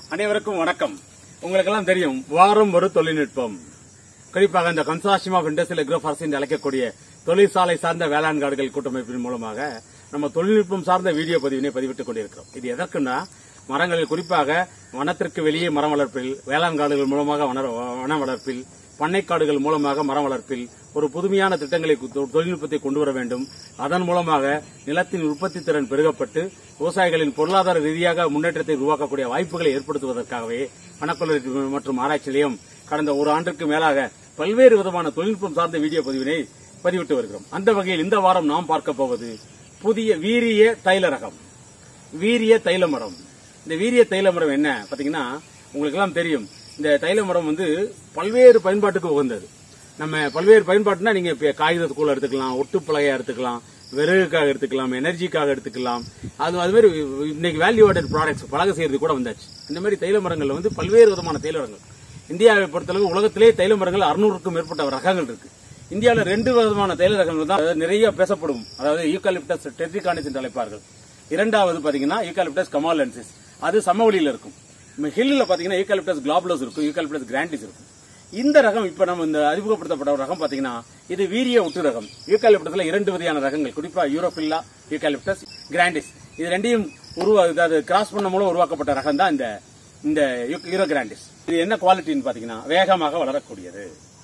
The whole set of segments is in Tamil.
அனைவருக்கும் வணக்கம் உங்களுக்கெல்லாம் தெரியும் வாரம் ஒரு தொழில்நுட்பம் குறிப்பாக இந்த கன்சார்சியம் ஆஃப் இண்டஸ்ட்ரியல் எக்ரோஃபார்ஸ் என்று அழைக்கக்கூடிய தொழிற்சாலை சார்ந்த வேளாண் காடுகள் கூட்டமைப்பின் மூலமாக நம்ம தொழில்நுட்பம் சார்ந்த வீடியோ பதிவினை பதிவிட்டுக் கொண்டிருக்கிறோம் இது எதற்குன்னா மரங்களில் குறிப்பாக வனத்திற்கு வெளியே மரம் வளர்ப்பில் வேளாண் காடுகள் மூலமாக வன- வன வளர்ப்பில் பண்ணைக்காடுகள் மூலமாக மரம் வளர்ப்பில் ஒரு புதுமையான திட்டங்களை கு- தொ- தொழில்நுட்பத்தை கொண்டு வர வேண்டும் அதன் மூலமாக நிலத்தின் உற்பத்தி திறன் பெருகப்பட்டு விவசாயிகளின் பொருளாதார ரீதியாக முன்னேற்றத்தை உருவாக்கக்கூடிய வாய்ப்புகளை ஏற்படுத்துவதற்காகவே வனக்கல்லூரி மற்றும் ஆராய்ச்சி நிலையம் கடந்த ஒரு ஆண்டுக்கு மேலாக பல்வேறு விதமான தொழில்நுட்பம் சார்ந்த வீடியோ பதிவினை பதிவிட்டு வருகிறோம் அந்த வகையில் இந்த வாரம் நாம் பார்க்க போவது புதிய வீரிய தைல ரகம் வீரிய தைல மரம் இந்த வீரிய தைல மரம் என்ன பாத்தீங்கன்னா உங்களுக்கு எல்லாம் தெரியும் இந்த தைல மரம் வந்து பல்வேறு பயன்பாட்டுக்கு உகந்தது நம்ம பல்வேறு பயன்பாட்டுனா நீங்க இப்ப காகிதத்துக்குள்ள எடுத்துக்கலாம் ஒட்டுப்பலகையா எடுத்துக்கலாம் விறகுக்காக எடுத்துக்கலாம் எனர்ஜிக்காக எடுத்துக்கலாம் அது அது மாதிரி இன்னைக்கு வேல்யூ ஆடட் ப்ராடக்ட்ஸ் பலகை செய்யறது கூட வந்தாச்சு இந்த மாதிரி தைல மரங்கள்ல வந்து பல்வேறு விதமான தைல மரங்கள் இந்தியாவை பொறுத்தளவு உலகத்திலே தைல மரங்கள் அறுநூறுக்கும் மேற்பட்ட ரகங்கள் இருக்கு இந்தியாவில் ரெண்டு விதமான தைல ரகங்கள் தான் நிறைய பேசப்படும் அதாவது யூகாலிப்டஸ் டெட்ரிகானிஸ் என்று அழைப்பார்கள் இரண்டாவது பாத்தீங்கன்னா யூகாலிப்டஸ் கமாலன்சிஸ் அது சமவெளியில இருக்கும் ஹில்லில் பாத்தீங்கன்னா யூகாலிப்டஸ் குளாபுலஸ் இருக்கும் யூகாலிப்டஸ் கிராண்டிஸ் இருக்கும் இந்த ரகம் இப்ப நம்ம இந்த அறிமுகப்படுத்தப்பட்ட ஒரு ரகம் பாத்தீங்கன்னா இது வீரிய ஒட்டு ரகம் யூகாலிப்டஸ்ல இரண்டு வகையான ரகங்கள் குறிப்பா யூரோபில்லா யூகாலிப்டஸ் கிராண்டிஸ் இது ரெண்டையும் உருவா அதாவது கிராஸ் பண்ண மூலம் உருவாக்கப்பட்ட ரகம் தான் இந்த இந்த யூரோ கிராண்டிஸ் இது என்ன குவாலிட்டின்னு பாத்தீங்கன்னா வேகமாக வளரக்கூடியது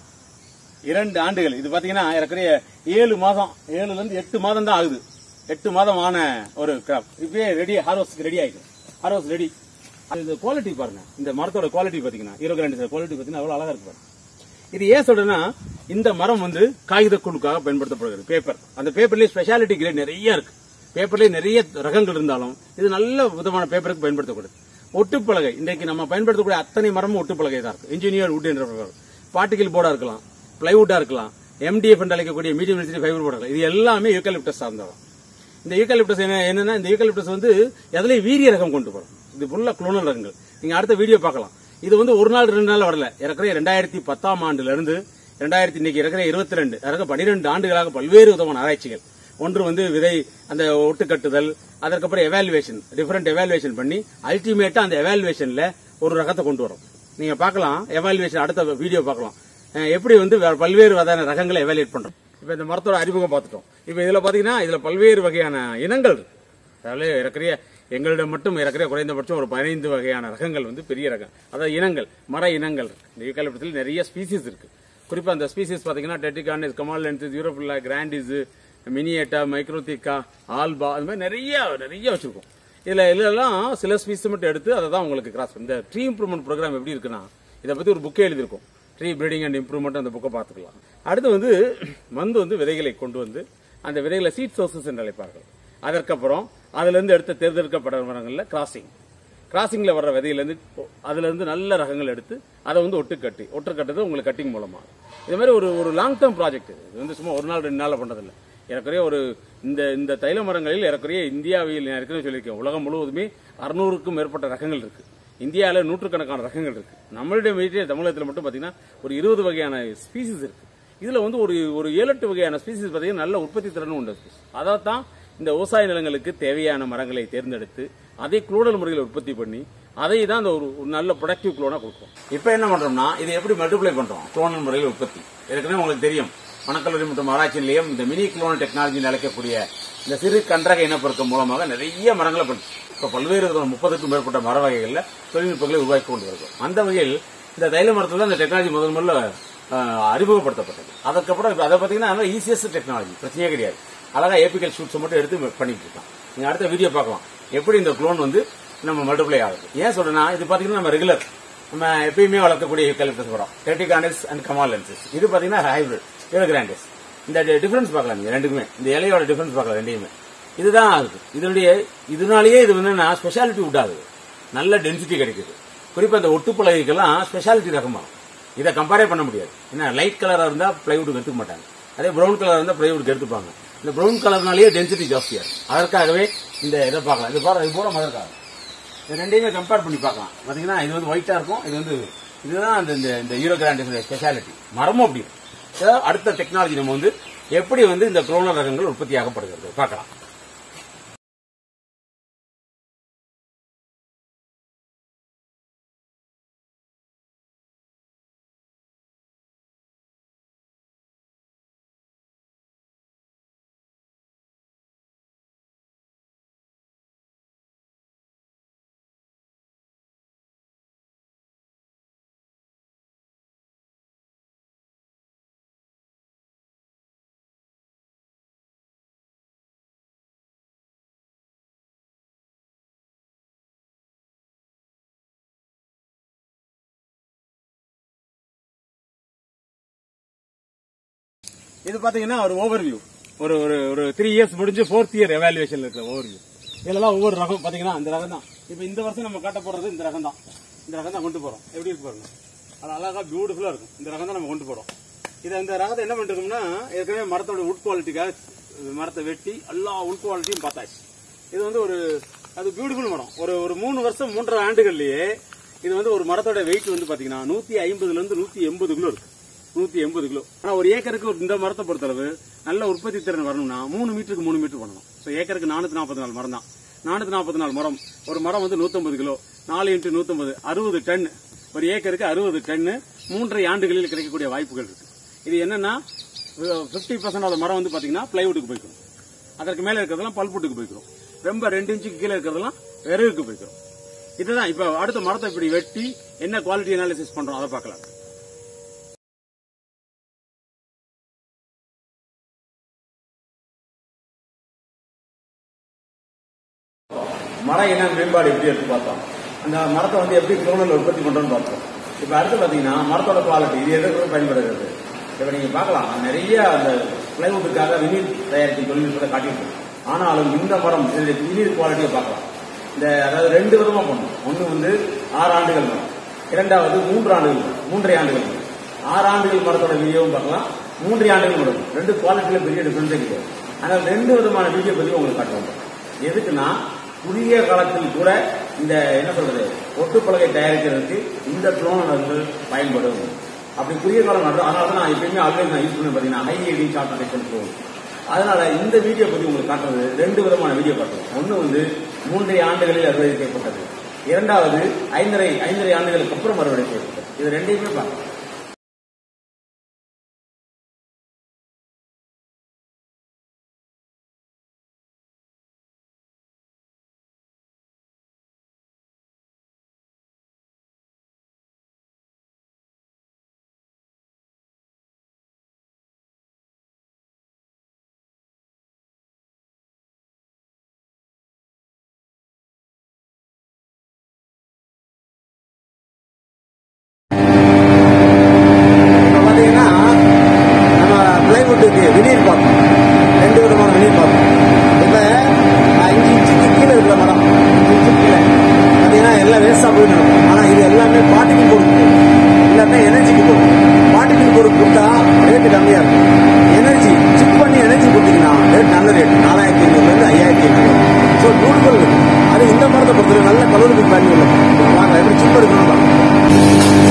இரண்டு ஆண்டுகள் இது பாத்தீங்கன்னா ஏறக்குறைய ஏழு மாதம் ஏழுல இருந்து எட்டு மாதம் தான் ஆகுது எட்டு மாதம் ஆன ஒரு கிராப் இப்பயே ரெடி ஹார்வஸ்ட்க்கு ரெடி ஆயிடும் ஹார்வஸ்ட் ரெடி இது குவாலிட்டி பாருங்க இந்த மரத்தோட குவாலிட்டி பாத்தீங்கன்னா ஹீரோ கிராண்டிஸ் குவாலிட்டி பாத்தீங்கன்னா அவ்வளவு அழகா இருக்கு பாருங்க இது ஏன் சொல்றேன்னா இந்த மரம் வந்து காகித குழுக்காக பயன்படுத்தப்படுகிறது பேப்பர் அந்த பேப்பர்லயே ஸ்பெஷாலிட்டி கிரேட் நிறைய இருக்கு பேப்பர்லயே நிறைய ரகங்கள் இருந்தாலும் இது நல்ல விதமான பேப்பருக்கு பயன்படுத்தக்கூடாது ஒட்டுப்பலகை இன்றைக்கு நம்ம பயன்படுத்தக்கூடிய அத்தனை மரமும் ஒட்டுப்பலகை தான் இருக்கு இன்ஜினியர் வுட் என்ற பார்ட்டிகல் போர்டா இருக்கலாம் பிளைவுட்டா இருக்கலாம் எம்டிஎஃப் என்று அழைக்கக்கூடிய மீடியம் டென்சிட்டி ஃபைபர் போர்டா இருக்கலாம் இது எல்லாமே யூக்கலிப்டஸ் சார்ந்ததான் இந்த யூக்கலிப்டஸ் என்ன என்னன்னா இந்த யூக்கலிப்டஸ் வந்து எதுலயும் வீரிய ரகம் கொண்டு போறோம் இது ஃபுல்லா குளோனல் ரகங்கள் நீங்க அடுத்த வீடியோ பார்க்கலாம் இது வந்து ஒரு நாள் ரெண்டு நாள் வரல இறக்குற ரெண்டாயிரத்தி பத்தாம் ஆண்டுல இருந்து ரெண்டாயிரத்தி இன்னைக்கு இறக்குற இருபத்தி ரெண்டு இறக்க பனிரெண்டு ஆண்டுகளாக பல்வேறு விதமான ஆராய்ச்சிகள் ஒன்று வந்து விதை அந்த ஒட்டு கட்டுதல் அதற்கப்புறம் எவாலுவேஷன் டிஃபரெண்ட் எவாலுவேஷன் பண்ணி அல்டிமேட்டா அந்த எவாலுவேஷன்ல ஒரு ரகத்தை கொண்டு வரும் நீங்க பார்க்கலாம் எவாலுவேஷன் அடுத்த வீடியோ பார்க்கலாம் அஹ் எப்படி வந்து வே- பல்வேறு வகையான ரகங்களை எவாலுவேட் பண்றோம் இப்ப இந்த மரத்தோட அறிமுகம் பார்த்துட்டோம் இப்ப இதுல பாத்தீங்கன்னா இதுல பல்வேறு வகையான இனங்கள் இருக்கு அதாவது இறக்குறைய எங்களிடம் மட்டும் இறக்குறைய குறைந்தபட்சம் ஒரு பதினைந்து வகையான ரகங்கள் வந்து பெரிய ரகம் அதாவது இனங்கள் மர இனங்கள் இருக்கு இந்த யூகாலிப்டத்தில் நிறைய ஸ்பீசிஸ் இருக்கு குறிப்பா அந்த ஸ்பீசிஸ் பாத்தீங்கன்னா டெட்டிகானிஸ் கமாலன்சிஸ் யூரோபில்லா கிராண்டிஸ் மினியேட்டா மைக்ரோதிகா ஆல்பா அது மாதிரி நிறைய நிறைய வச்சிருக்கோம் இதுல இதெல்லாம் சில ஸ்பீஸ் மட்டும் எடுத்து அதை தான் உங்களுக்கு கிராஸ் இந்த ட்ரீ இம்ப்ரூவ்மெண்ட் ப்ரோக்ராம் எப்படி இருக்குன்னா இதை பத்தி ஒரு புக்கே எழுதியிருக்கோம் ட்ரீ பிரீடிங் அண்ட் இம்ப்ரூவ்மெண்ட் அந்த புக்கை பார்த்துக்கலாம் அடுத்து வந்து மந்து வந்து விதைகளை கொண்டு வந்து அந்த விதைகளை சீட் சோர்சஸ் என்று அழைப்பார்கள் அதற்கப்புறம் அதுல இருந்து எடுத்த தேர்ந்தெடுக்கப்பட்ட மரங்கள்ல கிராசிங் கிராசிங்ல வர்ற விதையில இருந்து அதுல இருந்து நல்ல ரகங்கள் எடுத்து அதை வந்து ஒட்டு கட்டி ஒட்டு கட்டுறது உங்களுக்கு கட்டிங் மூலமா இது மாதிரி ஒரு ஒரு லாங் டேர்ம் ப்ராஜெக்ட் இது வந்து சும்மா ஒரு நாள் ரெண்டு நாள்ல பண்றதில்ல ஏறக்குறைய ஒரு இந்த இந்த தைல மரங்களில் ஏறக்குறைய இந்தியாவில் நான் ஏற்கனவே சொல்லியிருக்கேன் உலகம் முழுவதுமே அறுநூறுக்கும் மேற்பட்ட ரகங்கள் இருக்கு இந்தியாவில் நூற்றுக்கணக்கான ரகங்கள் இருக்கு நம்மளுடைய மீடிய தமிழகத்தில் மட்டும் பாத்தீங்கன்னா ஒரு இருபது வகையான ஸ்பீசிஸ் இருக்கு இதுல வந்து ஒரு ஒரு ஏழு எட்டு வகையான ஸ்பீசிஸ் பாத்தீங்கன்னா நல்ல உற்பத்தி திறனும் உண்டு அதைத்தான் இந்த விவசாய நிலங்களுக்கு தேவையான மரங்களை தேர்ந்தெடுத்து அதை குளோனல் முறையில் உற்பத்தி பண்ணி அதை தான் அந்த ஒரு ஒரு நல்ல ப்ரொடக்டிவ் குளோனா கொடுக்கும் இப்போ என்ன பண்றோம்னா இதை எப்படி மல்டிப்ளை பண்றோம் குளோனல் முறையில் உற்பத்தி ஏற்கனவே உங்களுக்கு தெரியும் வனக்கல்லூரி மற்றும் ஆராய்ச்சி நிலையம் இந்த மினி குளோனல் டெக்னாலஜி அழைக்கக்கூடிய இந்த சிறு கன்றக இனப்பெருக்கம் மூலமாக நிறைய மரங்களை பண்ணு இப்போ பல்வேறு விதமான முப்பதுக்கும் மேற்பட்ட மர வகைகளில் தொழில்நுட்பங்களை உருவாக்கி கொண்டு வருகிறோம் அந்த வகையில் இந்த தைல மரத்தில் தான் இந்த டெக்னாலஜி முதல் முதல்ல ஆஹ், அறிமுகப்படுத்தப்பட்டது அதுக்கப்புறம் இப்ப அதை பார்த்தீங்கன்னா ஈஸியஸ்ட் டெக்னாலஜி பிரச்சனையே கிடையாது அழகா ஏபிக்கல் ஷூட்ஸ் மட்டும் எடுத்து பண்ணிட்டு இருக்கான் நீங்க அடுத்த வீடியோ பார்க்கலாம் எப்படி இந்த குளோன் வந்து நம்ம மல்டிப்ளை ஆகுது ஏன் சொல்றேன்னா இது பாத்தீங்கன்னா நம்ம ரெகுலர் நம்ம எப்பயுமே வளர்க்கக்கூடிய யூக்கலிப்டஸ் மரம் டெட்டிகானிஸ் அண்ட் கமாலன்சிஸ் இது பாத்தீங்கன்னா ஹைபிரிட் யூரோகிராண்டிஸ் இந்த டிஃபரன்ஸ் பார்க்கலாம் நீங்க ரெண்டுக்குமே இந்த இலையோட டிஃபரன்ஸ் பார்க்கலாம் ரெண்டையுமே இதுதான் இருக்கு இதனுடைய இதனாலேயே இது என்னன்னா ஸ்பெஷாலிட்டி உண்டாகுது நல்ல டென்சிட்டி கிடைக்குது குறிப்பா இந்த ஒட்டுப்பலகைக்கெல்லாம் ஸ்பெஷாலிட்டி ரகமா இதை கம்பேரே பண்ண முடியாது என்ன லைட் கலரா இருந்தா பிளைவுட் எடுத்துக்க மாட்டாங்க அதே பிரவுன் கலர் இருந்தா பிளைவுட் எடுத்துப்பாங்க இந்த பிரவுன் கலர்னாலேயே டென்சிட்டி ஜாஸ்தியா இருக்கு அதற்காகவே இந்த இதை பார்க்கலாம் இது பாரு இது பூரா மதற்காக இது ரெண்டையுமே கம்பேர் பண்ணி பார்க்கலாம் பாத்தீங்கன்னா இது வந்து ஒயிட்டா இருக்கும் இது வந்து இதுதான் அந்த இந்த இந்த ஹீரோ கிராண்டிஸோட ஸ்பெஷாலிட்டி மரமும் அப்படி இருக்கு. So, அடுத்த டெக்னாலஜி நம்ம வந்து எப்படி வந்து இந்த குளோனல் ரகங்கள் உற்பத்தி ஆகப்படுகிறது பார்க்கலாம் இது பாத்தீங்கன்னா ஒரு ஓவர்வியூ ஒரு ஒரு ஒரு த்ரீ இயர்ஸ் முடிஞ்சு ஃபோர்த் இயர் எவாலுவேஷன் இருக்கிற ஓவர்வியூ இதெல்லாம் ஒவ்வொரு ரகம் பாத்தீங்கன்னா இந்த ரகம் தான் இப்போ இந்த வருஷம் நம்ம காட்ட போறது இந்த ரகம் தான் இந்த ரகம் தான் கொண்டு போறோம் எப்படி இருக்கு பாருங்க அது அழகா பியூட்டிஃபுல்லா இருக்கும் இந்த ரகம் தான் நம்ம கொண்டு போறோம் இது இந்த ரகத்தை என்ன பண்ணிருக்கோம்னா ஏற்கனவே மரத்தோட உட் குவாலிட்டிக்காக மரத்தை வெட்டி எல்லா உட் குவாலிட்டியும் பார்த்தாச்சு இது வந்து ஒரு அது பியூட்டிஃபுல் மரம் ஒரு ஒரு மூணு வருஷம் மூன்றரை ஆண்டுகள்லயே இது வந்து ஒரு மரத்தோட வெயிட் வந்து பாத்தீங்கன்னா நூத்தி ஐம்பதுல இருந்து நூத்தி எண்பது கிலோ இருக்கு நூத்தி எண்பது கிலோ ஆனா ஒரு ஏக்கருக்கு ஒரு இந்த மரத்தை பொறுத்தளவு நல்ல உற்பத்தி திறன் வரணும்னா மூணு மீட்டருக்கு மூணு மீட்டர் பண்ணணும் ஸோ ஏக்கருக்கு நானூத்தி நாற்பத்தி நாலு மரம் தான் நானூத்தி நாற்பத்தி நாலு மரம் ஒரு மரம் வந்து 150 கிலோ நாலு இன்ட்டு நூத்தம்பது அறுபது டன் ஒரு ஏக்கருக்கு அறுபது டன்னு மூன்றரை ஆண்டுகளில் கிடைக்கக்கூடிய வாய்ப்புகள் இருக்கு இது என்னன்னா பிப்டி பர்சன்ட் மரம் வந்து பாத்தீங்கன்னா பிளைவுட்டுக்கு போய்க்கும் அதற்கு மேல இருக்கிறதெல்லாம் பல்புட்டுக்கு போய்க்கிறோம் ரொம்ப ரெண்டு இன்ச்சுக்கு கீழே இருக்கிறதெல்லாம் விறகுக்கு போய்க்கிறோம் இதுதான் இப்ப அடுத்த மரத்தை இப்படி வெட்டி என்ன குவாலிட்டி அனாலிசிஸ் பண்றோம் அதை பார்க்கலாம் மர இன மேம்பாடு எப்படி எடுத்து பார்த்தோம் அந்த மரத்தை வந்து எப்படி குளோனல் உற்பத்தி பண்றோம்னு பார்த்தோம் இப்ப அடுத்து பாத்தீங்கன்னா மரத்தோட குவாலிட்டி இது எதற்கு பயன்படுகிறது இப்ப நீங்க பார்க்கலாம் நிறைய அந்த பிளைவுட்டுக்காக வினீர் தயாரிக்கும் தொழில்நுட்பத்தை காட்டியிருக்கோம் ஆனாலும் இந்த மரம் இது வினீர் குவாலிட்டியை பார்க்கலாம் இந்த அதாவது ரெண்டு விதமா பண்ணும் ஒன்று வந்து ஆறு ஆண்டுகள் மரம் இரண்டாவது மூன்று ஆண்டுகள் மரம் மூன்றரை ஆண்டுகள் மரம் ஆறு ஆண்டுகள் மரத்தோட வீடியோவும் பார்க்கலாம் மூன்றரை ஆண்டுகள் மரம் ரெண்டு குவாலிட்டியில பெரிய டிஃபரன்ஸே கிடையாது ஆனால் ரெண்டு விதமான வீடியோ பத்தி உங்களுக்கு காட்டுவாங்க எதுக்குன்னா குறுகிய காலத்தில் கூட இந்த என்ன சொல்றது ஒட்டுப்பலகை தயாரிக்கிறதுக்கு இந்த குளோனர்கள் பயன்படும் அப்படி குறுகிய காலம் நடக்கும் அதனால தான் நான் எப்பயுமே ஆல்வேஸ் நான் யூஸ் பண்ணி பார்த்தீங்கன்னா ஹை எடி ஷார்ட் டெக்ஷன் போகும் அதனால இந்த வீடியோ பத்தி உங்களுக்கு காட்டுறது ரெண்டு விதமான வீடியோ காட்டுவோம் ஒன்று வந்து மூன்றரை ஆண்டுகளில் அறுவடை செய்யப்பட்டது இரண்டாவது ஐந்தரை ஐந்தரை ஆண்டுகளுக்கு அப்புறம் அறுவடை செய்யப்பட்டது இது ரெண்டையுமே பார்க்கலாம் இப்போ பார்த்தீங்கன்னா நம்ம பிளைவுட்டுக்கு வினீர் பார்ப்போம் ரெண்டு விதமான வினீர் பார்ப்போம் இப்போ அஞ்சு இன்ச்சுக்கு கீழே இருக்கிற மரம் அஞ்சு இன்ச்சு கீழே பார்த்தீங்கன்னா எல்லாம் வேஸ்டாக போயிட்டு இருக்கும் ஆனால் இது எல்லாமே பாட்டிக்கு பொருட்கள் எல்லாமே எனர்ஜிக்கு பொருள் பாட்டிக்கு பொருள் கொடுத்தா ரேட்டு கம்மியாக இருக்கும் எனர்ஜி சிப் பண்ணி எனர்ஜி கொடுத்தீங்கன்னா ரேட் நல்ல ரேட் நாலாயிரத்தி ஐநூறுலேருந்து ஐயாயிரத்தி ஐநூறு ஸோ பியூட்டிஃபுல் அது இந்த மரத்தை பொறுத்தவரை நல்ல கலோரிபிக் வேல்யூ உள்ள மரம். வாங்க எப்படி சிப் எடுக்கணும் பாருங்க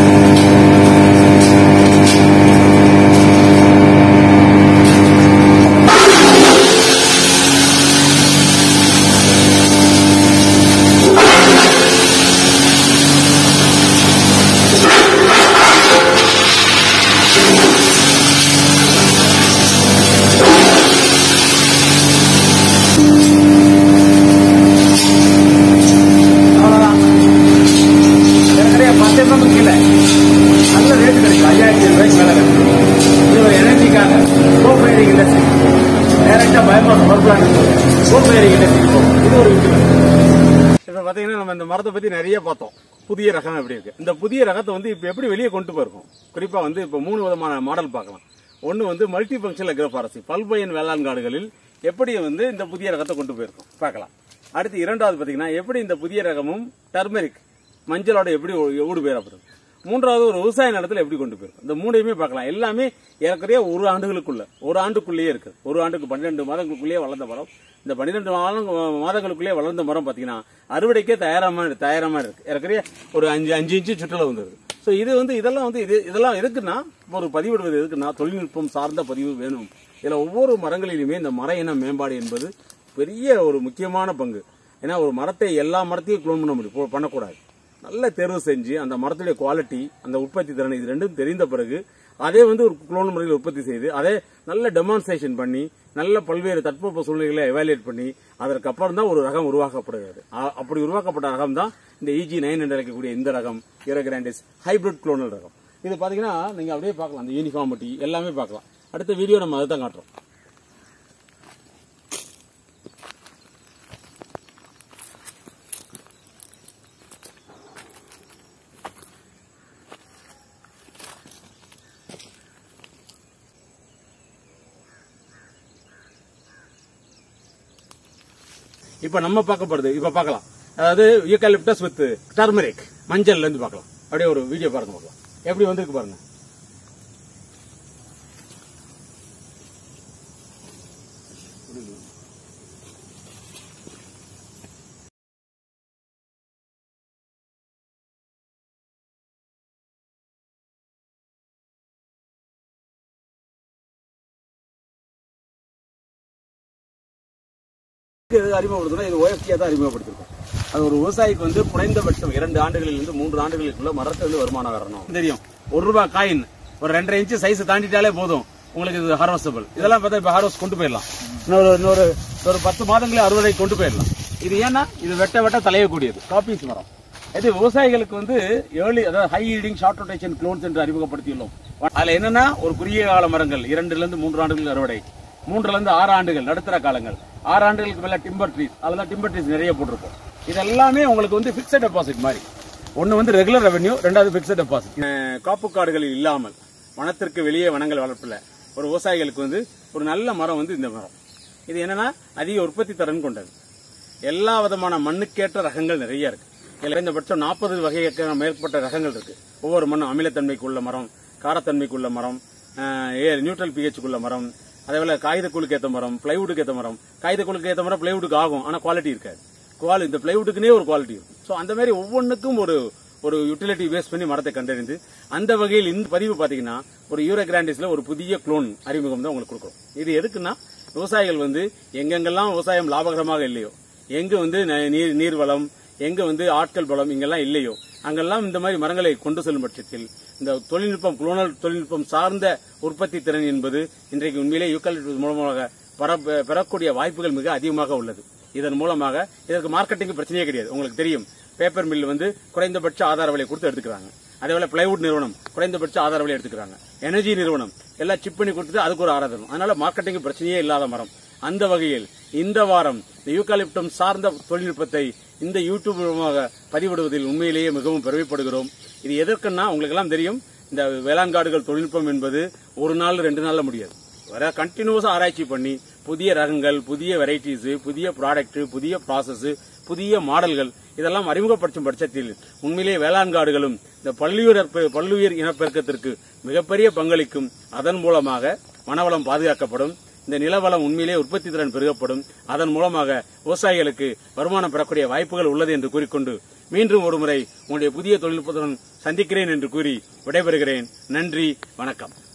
அவ்வளவுதான் ஏற்கனவே பத்து எம்எம் கீழே நல்ல ரேட் கிடைக்கும் ஐயாயிரத்தி ரூபாய்க்கு மேல கிடைக்கும் இது ஒரு எனர்ஜிக்காக கோபயரிங் இண்டஸ்ட்ரி டைரக்டா biomass power plant cofiring industry போகும் இது ஒரு விஷயம் இப்ப பாத்தீங்கன்னா நம்ம இந்த மரத்தை பத்தி நிறைய பார்த்தோம் புதிய ரகம் எப்படி இருக்கு இந்த புதிய ரகத்தை வந்து இப்ப எப்படி வெளியே கொண்டு போயிருக்கோம் குறிப்பா வந்து இப்ப மூணு விதமான மாடல் பார்க்கலாம் ஒன்னு வந்து மல்டி ஃபங்க்ஷனல் அக்ரோபாரசி பல்பயன் வேளாண் காடுகளில் எப்படி வந்து இந்த புதிய ரகத்தை கொண்டு போயிருக்கோம் பார்க்கலாம் அடுத்து இரண்டாவது பாத்தீங்கன்னா எப்படி இந்த புதிய ரகமும் டர்மெரிக் மஞ்சளோட எப்படி ஊடு பெயரப்படுது மூன்றாவது ஒரு விவசாய நிலத்துல எப்படி கொண்டு போயிருக்கும் இந்த மூணையுமே பார்க்கலாம் எல்லாமே ஏற்கனவே ஒரு ஆண்டுகளுக்குள்ள ஒரு ஆண்டுக்குள்ளேயே இருக்கு ஒரு ஆண்டுக்கு பன்னிரெண்டு மாதங்களுக்குள்ளேயே வளர்ந்த மரம் இந்த பன்னிரெண்டு மாதங்களுக்குள்ளேயே வளர்ந்த மரம் பாத்தீங்கன்னா அறுவடைக்கே தயாராம தயாராம இருக்கு ஏற்கனவே ஒரு அஞ்சு அஞ்சு இன்ச்சு சுற்றுலா வந்துருது ஸோ இது வந்து இதெல்லாம் வந்து இது இதெல்லாம் எதுக்குன்னா ஒரு பதிவிடுவது எதுக்குன்னா தொழில்நுட்பம் சார்ந்த பதிவு வேணும் இதுல ஒவ்வொரு மரங்களிலுமே இந்த மர இன மேம்பாடு என்பது பெரிய ஒரு முக்கியமான பங்கு ஏன்னா ஒரு மரத்தை எல்லா மரத்தையும் க்ளோன் பண்ண முடியும் போ- பண்ணக்கூடாது நல்ல தேர்வு செஞ்சு அந்த மரத்துடைய குவாலிட்டி அந்த உற்பத்தி திறன் இது ரெண்டும் தெரிந்த பிறகு அதே வந்து ஒரு குளோன் முறையில் உற்பத்தி செய்து அதே நல்ல டெமான்ஸ்ட்ரேஷன் பண்ணி நல்ல பல்வேறு தட்பவெப்ப சூழ்நிலைகளை எவாலுவேட் பண்ணி அதற்கு அப்புறம் தான் ஒரு ரகம் உருவாக்கப்படுகிறது அ- அப்படி உருவாக்கப்பட்ட ரகம் தான் இந்த இஜி நைன் என்று அழைக்கக்கூடிய இந்த ரகம் இரகிராண்டிஸ் ஹைபிரிட் குளோனல் ரகம் இது பாத்தீங்கன்னா நீங்க அப்படியே பார்க்கலாம் அந்த யூனிஃபார்மிட்டி எல்லாமே பார்க்கலாம் அடுத்த வீடியோ நம்ம அதை தான் காட்டுறோம் இப்ப நம்ம பார்க்க போறது இப்ப பார்க்கலாம் அதாவது யூக்கலிப்டஸ் வித் டர்மரிக் மஞ்சள்ல இருந்து பார்க்கலாம் அப்படியே ஒரு வீடியோ பாருங்க பார்க்கலாம் எப்படி வந்திருக்கு பாருங்க எது அறிமுகப்படுத்தணும் இது ஓஎஃப்டியா தான் அறிமுகப்படுத்திருக்கோம் அது ஒரு விவசாயிக்கு வந்து குறைந்தபட்சம் இரண்டு ஆண்டுகளிலிருந்து மூன்று ஆண்டுகளுக்குள்ள மரத்துல இருந்து வருமானம் வரணும் தெரியும் ஒரு ரூபாய் காயின் ஒரு ரெண்டரை இன்ச்சு சைஸ் தாண்டிட்டாலே போதும் உங்களுக்கு இது ஹார்வஸ்டபிள் இதெல்லாம் பார்த்தா இப்ப ஹார்வஸ்ட் கொண்டு போயிடலாம் இன்னொரு இன்னொரு ஒரு பத்து மாதங்களே அறுவடை கொண்டு போயிடலாம் இது ஏன்னா இது வெட்ட வெட்ட தலையக்கூடியது காப்பீஸ் மரம் இது விவசாயிகளுக்கு வந்து ஏர்லி அதாவது high yielding short rotation clones என்று அறிமுகப்படுத்தியுள்ளோம் அதுல என்னன்னா ஒரு குறுகிய கால மரங்கள் இரண்டுல இருந்து மூன்று ஆண்டுகள் அறுவடை மூன்றுல இருந்து ஆறு ஆண்டுகள் நடுத்தர காலங்கள் ஆறு ஆண்டுகளுக்கு மேல டிம்பர் ட்ரீஸ் அதுல டிம்பர் ட்ரீஸ் நிறைய போட்டிருப்போம் இது எல்லாமே உங்களுக்கு வந்து பிக்சட் டெபாசிட் மாதிரி ஒன்னு வந்து ரெகுலர் ரெவென்யூ ரெண்டாவது பிக்சட் டெபாசிட் காப்பு காடுகளில் இல்லாமல் வனத்திற்கு வெளியே வனங்கள் வளர்ப்புல ஒரு விவசாயிகளுக்கு வந்து ஒரு நல்ல மரம் வந்து இந்த மரம் இது என்னன்னா அதிக உற்பத்தி திறன் கொண்டது எல்லா விதமான மண்ணுக்கேற்ற ரகங்கள் நிறைய இருக்கு இதுல குறைந்தபட்சம் நாற்பது வகைக்கு மேற்பட்ட ரகங்கள் இருக்கு ஒவ்வொரு மண்ணும் அமிலத்தன்மைக்கு உள்ள மரம் காரத்தன்மைக்கு உள்ள மரம் நியூட்ரல் பிஹெச்சுக்கு உள்ள மரம் அதே போல காகித குழுக்கு ஏத்த மரம் பிளைவுட்டுக்கு ஏத்த மரம் காகித குழுக்கு ஏத்த மரம் பிளைவுட்டுக்கு ஆகும் ஆனா குவாலிட்டி இருக்காது குவாலி இந்த பிளைவுட்டுக்குனே ஒரு குவாலிட்டி இருக்கும் ஸோ அந்த மாதிரி ஒவ்வொன்றுக்கும் ஒரு ஒரு யூட்டிலிட்டி பேஸ் பண்ணி மரத்தை கண்டறிந்து அந்த வகையில் இந்த பதிவு பாத்தீங்கன்னா ஒரு யூரோ கிராண்டிஸ்ல ஒரு புதிய குளோன் அறிமுகம் தான் உங்களுக்கு கொடுக்கும் இது எதுக்குன்னா விவசாயிகள் வந்து எங்கெங்கெல்லாம் விவசாயம் லாபகரமாக இல்லையோ எங்க வந்து ந- நீர் நீர் வளம் எங்க வந்து ஆட்கள் பலம் இங்கெல்லாம் இல்லையோ அங்கெல்லாம் இந்த மாதிரி மரங்களை கொண்டு செல்லும் பட்சத்தில் இந்த தொழில்நுட்பம் குளோனல் தொழில்நுட்பம் சார்ந்த உற்பத்தி திறன் என்பது இன்றைக்கு உண்மையிலே யூக்கலிப்டஸ் மூலமாக பெற- பெறக்கூடிய வாய்ப்புகள் மிக அதிகமாக உள்ளது இதன் மூலமாக இதற்கு மார்க்கெட்டிங் பிரச்சனையே கிடையாது உங்களுக்கு தெரியும் பேப்பர் மில் வந்து குறைந்தபட்ச ஆதார விலை கொடுத்து எடுத்துக்கிறாங்க அதே போல பிளைவுட் நிறுவனம் குறைந்தபட்ச ஆதார விலை எடுத்துக்கிறாங்க எனர்ஜி நிறுவனம் எல்லாம் சிப் பண்ணி கொடுத்துட்டு அதுக்கு ஒரு ஆராதனம் அதனால மார்க்கெட்டிங் பிரச்சனையே இல்லாத மரம் அந்த வகையில் இந்த வாரம் இந்த யூகாலிப்டம் சார்ந்த தொழில்நுட்பத்தை இந்த யூடியூப் மூலமாக பதிவிடுவதில் உண்மையிலேயே மிகவும் பெருமைப்படுகிறோம் இது எதற்குன்னா உங்களுக்கு எல்லாம் தெரியும் இந்த வேளாண் காடுகள் தொழில்நுட்பம் என்பது ஒரு நாள் ரெண்டு நாள்ல முடியாது வர கண்டினியூஸா ஆராய்ச்சி பண்ணி புதிய ரகங்கள் புதிய வெரைட்டிஸ் புதிய ப்ராடக்ட் புதிய ப்ராசஸ் புதிய மாடல்கள் இதெல்லாம் அறிமுகப்படுத்தும் பட்சத்தில் உண்மையிலேயே வேளாண் காடுகளும் இந்த பல்லுயிர் பல்லுயிர் இனப்பெருக்கத்திற்கு மிகப்பெரிய பங்களிக்கும் அதன் மூலமாக வனவளம் பாதுகாக்கப்படும் இந்த நிலவளம் உண்மையிலே உற்பத்தி திறன் பெருகப்படும் அதன் மூலமாக விவசாயிகளுக்கு வருமானம் பெறக்கூடிய வாய்ப்புகள் உள்ளது என்று கூறிக்கொண்டு மீண்டும் ஒருமுறை உங்களுடைய புதிய தொழில்நுட்பத்துடன் சந்திக்கிறேன் என்று கூறி விடைபெறுகிறேன் நன்றி வணக்கம்